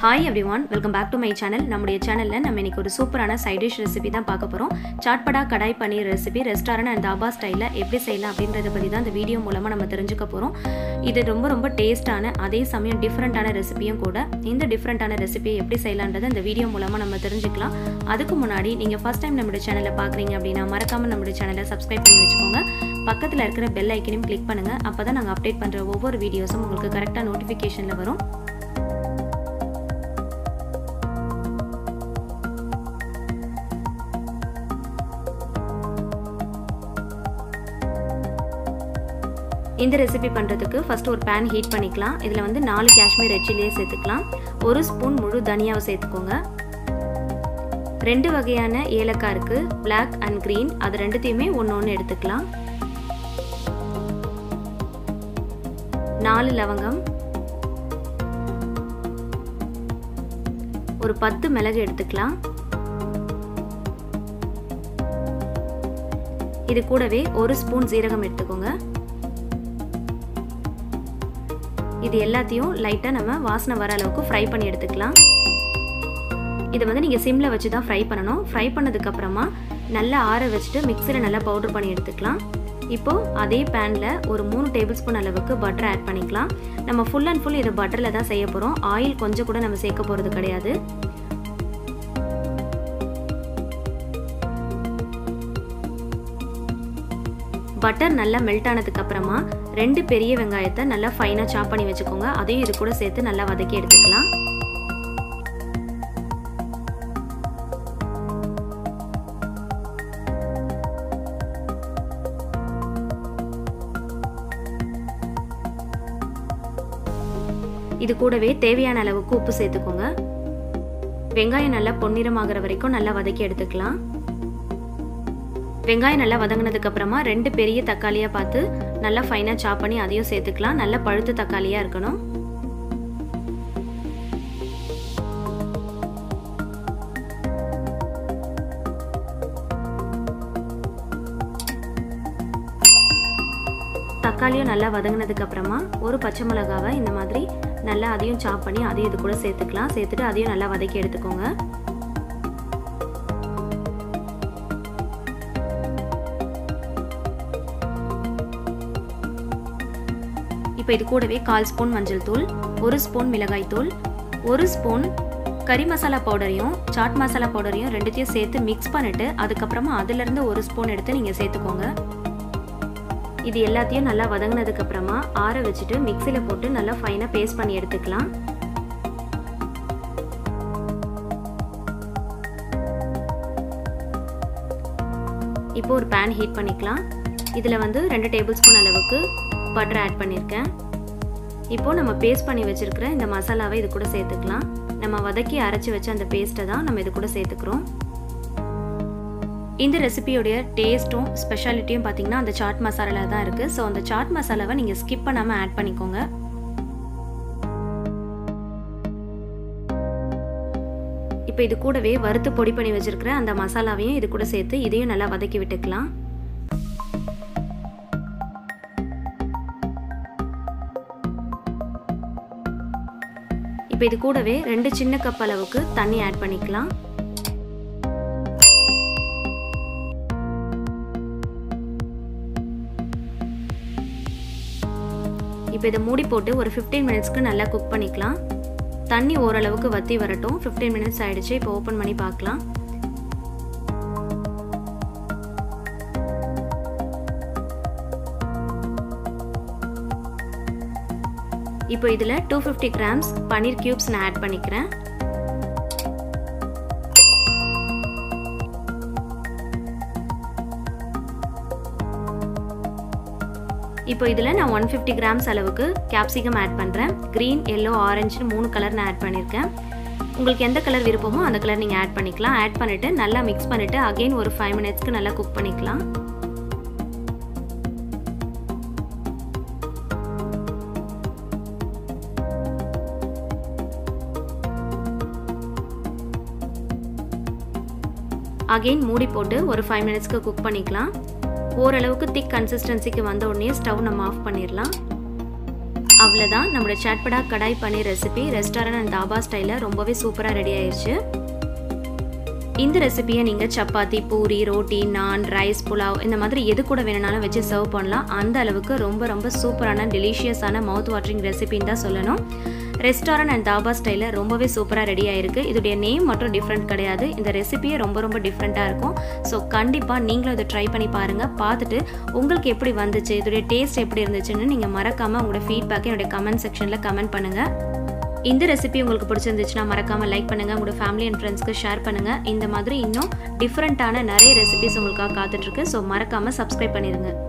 hi everyone welcome back to my channel நம்முடைய சேனலில் நம்ம இன்னைக்கு ஒரு சூப்பரான சைட் டிஷ் ரெசிபி தான் பார்க்க போகிறோம் chatpata kadai paneer recipe restaurant and dhaba ஸ்டைலில் எப்படி செய்யலாம் அப்படின்றத பற்றி தான் இந்த வீடியோ மூலமாக நம்ம தெரிஞ்சுக்க போகிறோம் இது ரொம்ப ரொம்ப டேஸ்ட்டான அதே சமயம் டிஃப்ரெண்ட்டான ரெசிபியும் கூட இந்த டிஃப்ரெண்ட்டான ரெசிபியை எப்படி செய்யலான்றதை இந்த வீடியோ மூலமாக நம்ம தெரிஞ்சுக்கலாம் அதுக்கு முன்னாடி நீங்கள் ஃபஸ்ட் டைம் நம்மளுடைய சேனலை பார்க்குறீங்க அப்படின்னா மறக்காமல் நம்மளுடைய சேனலை சப்ஸ்கிரைப் பண்ணி வச்சுக்கோங்க பக்கத்தில் இருக்கிற பெல் ஐக்கனையும் கிளிக் பண்ணுங்கள் அப்போ தான் நாங்கள் அப்டேட் பண்ணுற ஒவ்வொரு வீடியோஸும் உங்களுக்கு கரெக்டாக நோட்டிஃபிகேஷனில் வரும் இந்த ரெசிபி பண்ணுறதுக்கு ஃபஸ்ட் ஒரு பேன் ஹீட் பண்ணிக்கலாம் இதில் வந்து நாலு காஷ்மீர் ரெட் சில்லியை சேர்த்துக்கலாம் ஒரு ஸ்பூன் முழு தனியாவை சேர்த்துக்கோங்க ரெண்டு வகையான ஏலக்காய் இருக்குது பிளாக் அண்ட் க்ரீன் அது ரெண்டுத்தையுமே ஒன்று ஒன்று எடுத்துக்கலாம் நாலு லவங்கம் ஒரு பத்து மிளகு எடுத்துக்கலாம் இது கூடவே ஒரு ஸ்பூன் ஜீரகம் எடுத்துக்கோங்க இது எல்லாத்தையும் லைட்டாக நம்ம வாசனை வர அளவுக்கு ஃப்ரை பண்ணி எடுத்துக்கலாம் இதை வந்து நீங்கள் சிம்மில் வச்சு தான் ஃப்ரை பண்ணணும் ஃப்ரை பண்ணதுக்கப்புறமா நல்லா ஆற வச்சுட்டு மிக்சியில் நல்லா பவுடர் பண்ணி எடுத்துக்கலாம் இப்போது அதே பேனில் ஒரு மூணு டேபிள் ஸ்பூன் அளவுக்கு பட்டர் ஆட் பண்ணிக்கலாம் நம்ம ஃபுல் அண்ட் ஃபுல் இதை பட்டரில் தான் செய்ய போகிறோம் ஆயில் கொஞ்சம் கூட நம்ம சேர்க்க போகிறது கிடையாது பட்டர் நல்லா மெல்ட் ஆனதுக்கு அப்புறமா ரெண்டு பெரிய வெங்காயத்தை நல்லா ஃபைனாக சாப் பண்ணி வச்சுக்கோங்க அதையும் இது கூட சேர்த்து நல்லா வதக்கி எடுத்துக்கலாம் இது கூடவே தேவையான அளவுக்கு உப்பு சேர்த்துக்கோங்க வெங்காயம் நல்லா பொன்னிறமாகிற வரைக்கும் நல்லா வதக்கி எடுத்துக்கலாம் வெங்காயம் நல்லா வதங்கினதுக்கு அப்புறமா ரெண்டு பெரிய தக்காளியாக பார்த்து நல்லா ஃபைனாக சாப் பண்ணி அதையும் சேர்த்துக்கலாம் நல்லா பழுத்த தக்காளியாக இருக்கணும் தக்காளியும் நல்லா வதங்கினதுக்கு அப்புறமா ஒரு பச்சை மிளகாவை இந்த மாதிரி நல்லா அதையும் சாப் பண்ணி அதையும் இது கூட சேர்த்துக்கலாம் சேர்த்துட்டு அதையும் நல்லா வதக்கி எடுத்துக்கோங்க இப்போ இது கூடவே கால் ஸ்பூன் மஞ்சள் தூள் ஒரு ஸ்பூன் மிளகாய் தூள் ஒரு ஸ்பூன் கறி மசாலா பவுடரையும் சாட் மசாலா பவுடரையும் ரெண்டுத்தையும் சேர்த்து மிக்ஸ் பண்ணிட்டு அதுக்கப்புறமா அதுலேருந்து ஒரு ஸ்பூன் எடுத்து நீங்கள் சேர்த்துக்கோங்க இது எல்லாத்தையும் நல்லா வதங்கினதுக்கு அப்புறமா ஆற வச்சுட்டு மிக்சியில் போட்டு நல்லா ஃபைனாக பேஸ்ட் பண்ணி எடுத்துக்கலாம் இப்போ ஒரு பேன் ஹீட் பண்ணிக்கலாம் இதில் வந்து ரெண்டு டேபிள் ஸ்பூன் அளவுக்கு பட்டர் ஆட் பண்ணியிருக்கேன் இப்போது நம்ம பேஸ்ட் பண்ணி வச்சுருக்கிற இந்த மசாலாவை இது கூட சேர்த்துக்கலாம் நம்ம வதக்கி அரைச்சி வச்ச அந்த பேஸ்ட்டை தான் நம்ம இது கூட சேர்த்துக்கிறோம் இந்த ரெசிபியோடைய டேஸ்ட்டும் ஸ்பெஷாலிட்டியும் பார்த்தீங்கன்னா அந்த சாட் மசாலாவில் தான் இருக்குது ஸோ அந்த சாட் மசாலாவை நீங்கள் ஸ்கிப் பண்ணாமல் ஆட் பண்ணிக்கோங்க இப்போ இது கூடவே வறுத்து பொடி பண்ணி வச்சுருக்கிற அந்த மசாலாவையும் இது கூட சேர்த்து இதையும் நல்லா வதக்கி விட்டுக்கலாம் இப்போ இது கூடவே ரெண்டு சின்ன கப் அளவுக்கு தண்ணி ஆட் பண்ணிக்கலாம் இப்போ இதை மூடி போட்டு ஒரு ஃபிஃப்டீன் மினிட்ஸ்க்கு நல்லா குக் பண்ணிக்கலாம் தண்ணி ஓரளவுக்கு வற்றி வரட்டும் ஃபிஃப்டீன் மினிட்ஸ் ஆகிடுச்சு இப்போ ஓப்பன் பண்ணி பார்க்கலாம் இப்போ இதில் two fifty grams paneer cubes நான் ஆட் பண்ணிக்கிறேன் இப்போ இதில் நான் ஒன் ஃபிஃப்டி கிராம்ஸ் அளவுக்கு கேப்சிகம் ஆட் பண்ணுறேன் க்ரீன் எல்லோ ஆரஞ்சுன்னு மூணு கலர் நான் ஆட் பண்ணியிருக்கேன் உங்களுக்கு எந்த கலர் விருப்பமோ அந்த கலர் நீங்கள் ஆட் பண்ணிக்கலாம் ஆட் பண்ணிவிட்டு நல்லா மிக்ஸ் பண்ணிவிட்டு அகெயின் ஒரு ஃபைவ் மினிட்ஸ்க்கு நல்லா குக் பண்ணிக்கலாம் அகெயின் மூடி போட்டு ஒரு ஃபைவ் மினிட்ஸ்க்கு குக் பண்ணிக்கலாம் ஓரளவுக்கு திக் கன்சிஸ்டன்சிக்கு வந்த உடனே ஸ்டவ் நம்ம ஆஃப் பண்ணிடலாம் அவ்வளோதான் நம்மளோட chatpata kadai paneer recipe restaurant and dhaba ஸ்டைலில் ரொம்பவே சூப்பராக ரெடி ஆயிடுச்சு இந்த ரெசிபியை நீங்கள் சப்பாத்தி பூரி ரோட்டி நான் ரைஸ் புலாவ் இந்த மாதிரி எது கூட வேணுனாலும் வச்சு சர்வ் பண்ணலாம் அந்த அளவுக்கு ரொம்ப ரொம்ப சூப்பரான டெலிஷியஸான மவுத் வாட்டரிங் ரெசிபின்னு தான் சொல்லணும் ரெஸ்டாரண்ட் அண்ட் தாபா ஸ்டைலில் ரொம்பவே சூப்பராக ரெடி ஆயிருக்கு இதோடைய நேம் மட்டும் டிஃப்ரெண்ட் கிடையாது இந்த ரெசிபியே ரொம்ப ரொம்ப டிஃப்ரெண்ட்டாக இருக்கும் ஸோ கண்டிப்பாக நீங்களும் இதை ட்ரை பண்ணி பாருங்கள் பார்த்துட்டு உங்களுக்கு எப்படி வந்துச்சு இதோடைய டேஸ்ட் எப்படி இருந்துச்சுன்னு நீங்கள் மறக்காமல் உங்களோட ஃபீட்பேக்கை என்னுடைய கமெண்ட் செக்ஷனில் கமெண்ட் பண்ணுங்கள் இந்த ரெசிபி உங்களுக்கு பிடிச்சிருந்துச்சுன்னா மறக்காமல் லைக் பண்ணுங்கள் உங்களோட ஃபேமிலி அண்ட் ஃப்ரெண்ட்ஸ்க்கு ஷேர் பண்ணுங்கள் இந்த மாதிரி இன்னும் டிஃப்ரெண்ட்டான நிறைய ரெசிபிஸ் உங்களுக்காக காத்துட்ருக்கு ஸோ மறக்காமல் சப்ஸ்கிரைப் பண்ணிடுங்க